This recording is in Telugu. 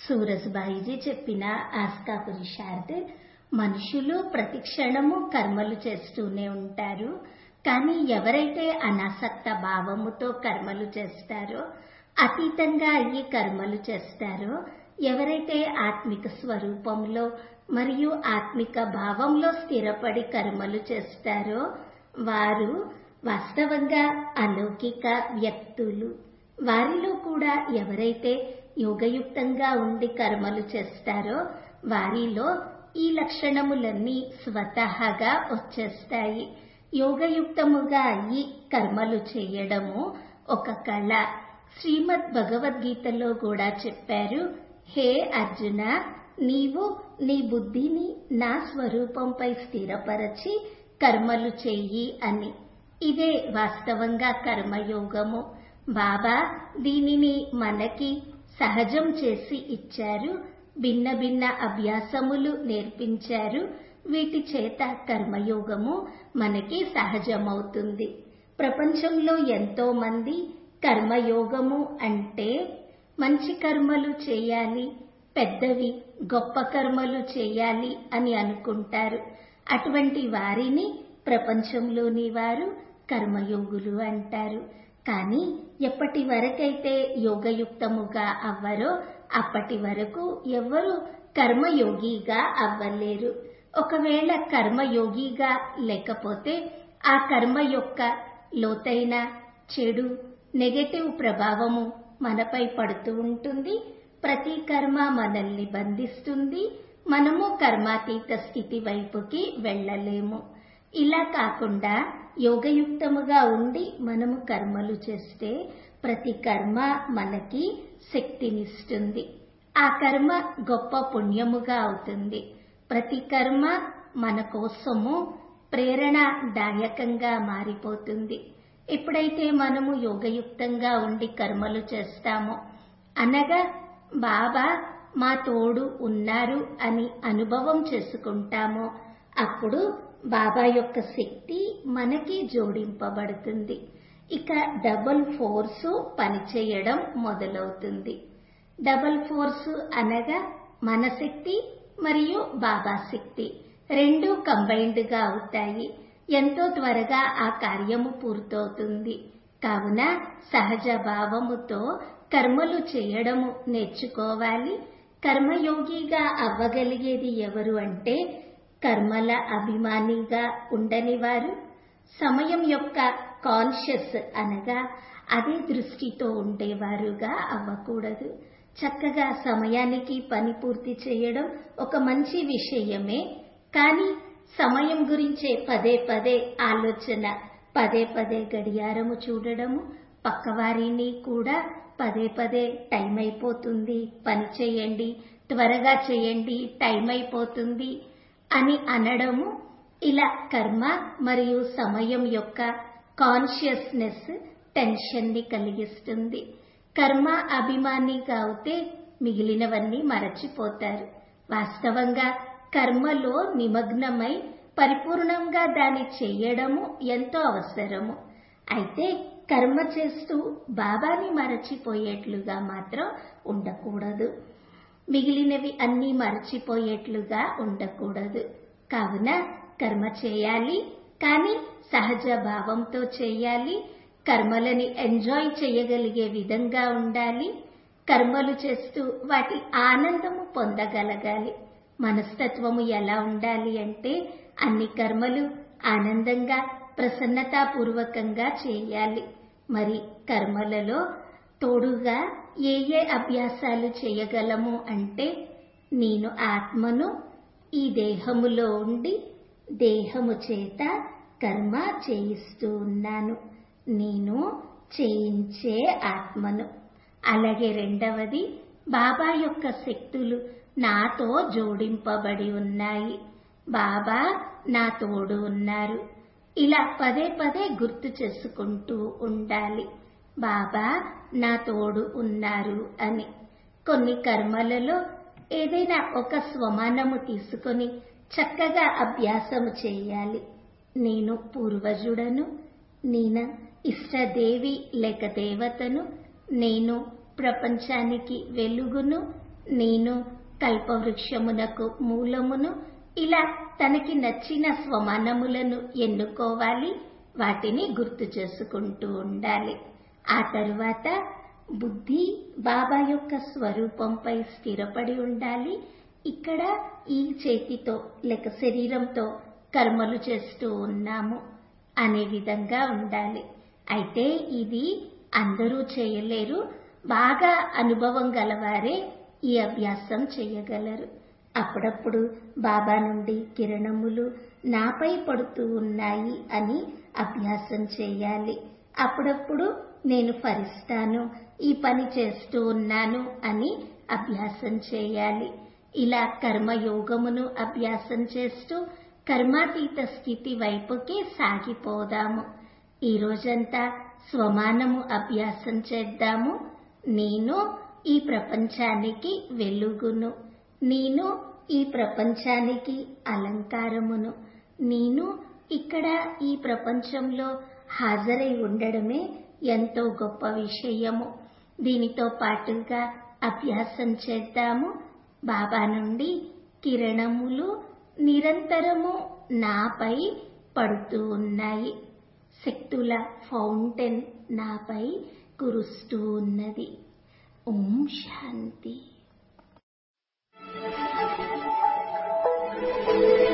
సూరజ్బాయిజీ చెప్పిన ఆస్కా పురుషార్థ్ మనుషులు ప్రతి క్షణము కర్మలు చేస్తూనే ఉంటారు కానీ ఎవరైతే అనాసక్త భావముతో కర్మలు చేస్తారో అతీతంగా అయ్యి కర్మలు చేస్తారో ఎవరైతే ఆత్మిక స్వరూపంలో మరియు ఆత్మిక భావంలో స్థిరపడి కర్మలు చేస్తారో వారు వాస్తవంగా అలౌకిక వ్యక్తులు వారిలో కూడా ఎవరైతే యోగయుక్తంగా ఉండి కర్మలు చేస్తారో వారిలో ఈ లక్షణములన్నీ స్వతహాగా వచ్చేస్తాయి యోగయుక్తముగా అయ్యి కర్మలు చేయడము ఒక కళ శ్రీమద్ భగవద్గీతలో కూడా చెప్పారు హే అర్జున నీవు నీ బుద్ధిని నా స్వరూపంపై స్థిరపరచి కర్మలు చెయ్యి అని ఇదే వాస్తవంగా కర్మయోగము బాబా దీనిని మనకి సహజం చేసి ఇచ్చారు భిన్న భిన్న అభ్యాసములు నేర్పించారు వీటి చేత కర్మయోగము మనకి సహజమవుతుంది ప్రపంచంలో ఎంతో మంది కర్మయోగము అంటే మంచి కర్మలు చేయాలి పెద్దవి గొప్ప కర్మలు చేయాలి అని అనుకుంటారు అటువంటి వారిని ప్రపంచంలోని వారు కర్మయోగులు అంటారు కానీ ఎప్పటి వరకైతే యోగయుక్తముగా అవ్వరో అప్పటి వరకు ఎవ్వరూ కర్మయోగిగా అవ్వలేరు ఒకవేళ కర్మయోగిగా లేకపోతే ఆ కర్మ యొక్క లోతైన చెడు నెగటివ్ ప్రభావము మనపై పడుతూ ఉంటుంది ప్రతి కర్మ మనల్ని బంధిస్తుంది మనము కర్మాతీత స్థితి వైపుకి వెళ్ళలేము ఇలా కాకుండా యోగయుక్తముగా ఉండి మనము కర్మలు చేస్తే ప్రతి కర్మ మనకి శక్తినిస్తుంది ఆ కర్మ గొప్ప పుణ్యముగా అవుతుంది ప్రతి కర్మ మన కోసము ప్రేరణాదాయకంగా మారిపోతుంది ఎప్పుడైతే మనము యోగయుక్తంగా ఉండి కర్మలు చేస్తామో అనగా బాబా మా తోడు ఉన్నారు అని అనుభవం చేసుకుంటామో అప్పుడు బాబా యొక్క శక్తి మనకి జోడింపబడుతుంది ఇక డబుల్ ఫోర్సు పనిచేయడం మొదలవుతుంది డబుల్ ఫోర్సు అనగా మన శక్తి మరియు బాబా శక్తి రెండు కంబైన్డ్ గా అవుతాయి ఎంతో త్వరగా ఆ కార్యము పూర్తవుతుంది కావున సహజ భావముతో కర్మలు చేయడము నేర్చుకోవాలి కర్మయోగిగా అవ్వగలిగేది ఎవరు అంటే కర్మల అభిమానిగా ఉండని వారు సమయం యొక్క కాన్షియస్ అనగా అదే దృష్టితో ఉండేవారుగా అవ్వకూడదు చక్కగా సమయానికి పని పూర్తి చేయడం ఒక మంచి విషయమే కానీ సమయం గురించే పదే పదే ఆలోచన పదే పదే గడియారము చూడడము పక్కవారిని కూడా పదే పదే టైం అయిపోతుంది పని చేయండి త్వరగా చేయండి టైం అయిపోతుంది అని అనడము ఇలా కర్మ మరియు సమయం యొక్క కాన్షియస్నెస్ టెన్షన్ ని కలిగిస్తుంది కర్మ అభిమానిగా అవుతే మిగిలినవన్నీ మరచిపోతారు వాస్తవంగా కర్మలో నిమగ్నమై పరిపూర్ణంగా దాన్ని చేయడము ఎంతో అవసరము అయితే కర్మ చేస్తూ బాబాని మరచిపోయేట్లుగా మాత్రం ఉండకూడదు మిగిలినవి అన్నీ మరచిపోయేట్లుగా ఉండకూడదు కావున కర్మ చేయాలి కానీ సహజ భావంతో చేయాలి కర్మలని ఎంజాయ్ చేయగలిగే విధంగా ఉండాలి కర్మలు చేస్తూ వాటి ఆనందము పొందగలగాలి మనస్తత్వము ఎలా ఉండాలి అంటే అన్ని కర్మలు ఆనందంగా ప్రసన్నతాపూర్వకంగా చేయాలి మరి కర్మలలో తోడుగా ఏ ఏ అభ్యాసాలు చేయగలము అంటే నేను ఆత్మను ఈ దేహములో ఉండి దేహము చేత కర్మ చేయిస్తూ ఉన్నాను నేను చేయించే ఆత్మను అలాగే రెండవది బాబా యొక్క శక్తులు నాతో జోడింపబడి ఉన్నాయి బాబా నా తోడు ఉన్నారు ఇలా పదే పదే గుర్తు చేసుకుంటూ ఉండాలి బాబా నా తోడు ఉన్నారు అని కొన్ని కర్మలలో ఏదైనా ఒక స్వమానము తీసుకొని చక్కగా అభ్యాసము చేయాలి నేను పూర్వజుడను నేను ఇష్టదేవి లేక దేవతను నేను ప్రపంచానికి వెలుగును నేను కల్పవృక్షమునకు మూలమును ఇలా తనకి నచ్చిన స్వమానములను ఎన్నుకోవాలి వాటిని గుర్తు చేసుకుంటూ ఉండాలి ఆ తరువాత బుద్ధి బాబా యొక్క స్వరూపంపై స్థిరపడి ఉండాలి ఇక్కడ ఈ చేతితో లేక శరీరంతో కర్మలు చేస్తూ ఉన్నాము అనే విధంగా ఉండాలి అయితే ఇది అందరూ చేయలేరు బాగా అనుభవం గలవారే ఈ అభ్యాసం చేయగలరు అప్పుడప్పుడు బాబా నుండి కిరణములు నాపై పడుతూ ఉన్నాయి అని అభ్యాసం చేయాలి అప్పుడప్పుడు నేను ఫరిస్తాను ఈ పని చేస్తూ ఉన్నాను అని అభ్యాసం చేయాలి ఇలా కర్మయోగమును అభ్యాసం చేస్తూ కర్మాతీత స్థితి వైపుకి సాగిపోదాము ఈ రోజంతా స్వమానము అభ్యాసం చేద్దాము నేను ఈ ప్రపంచానికి వెలుగును నేను ఈ ప్రపంచానికి అలంకారమును నేను ఇక్కడ ఈ ప్రపంచంలో హాజరై ఉండడమే ఎంతో గొప్ప విషయము దీనితో పాటుగా అభ్యాసం చేద్దాము బాబా నుండి కిరణములు నిరంతరము నాపై పడుతూ ఉన్నాయి శక్తుల ఫౌంటైన్ నాపై కురుస్తూ ఉన్నది ఓం శాంతి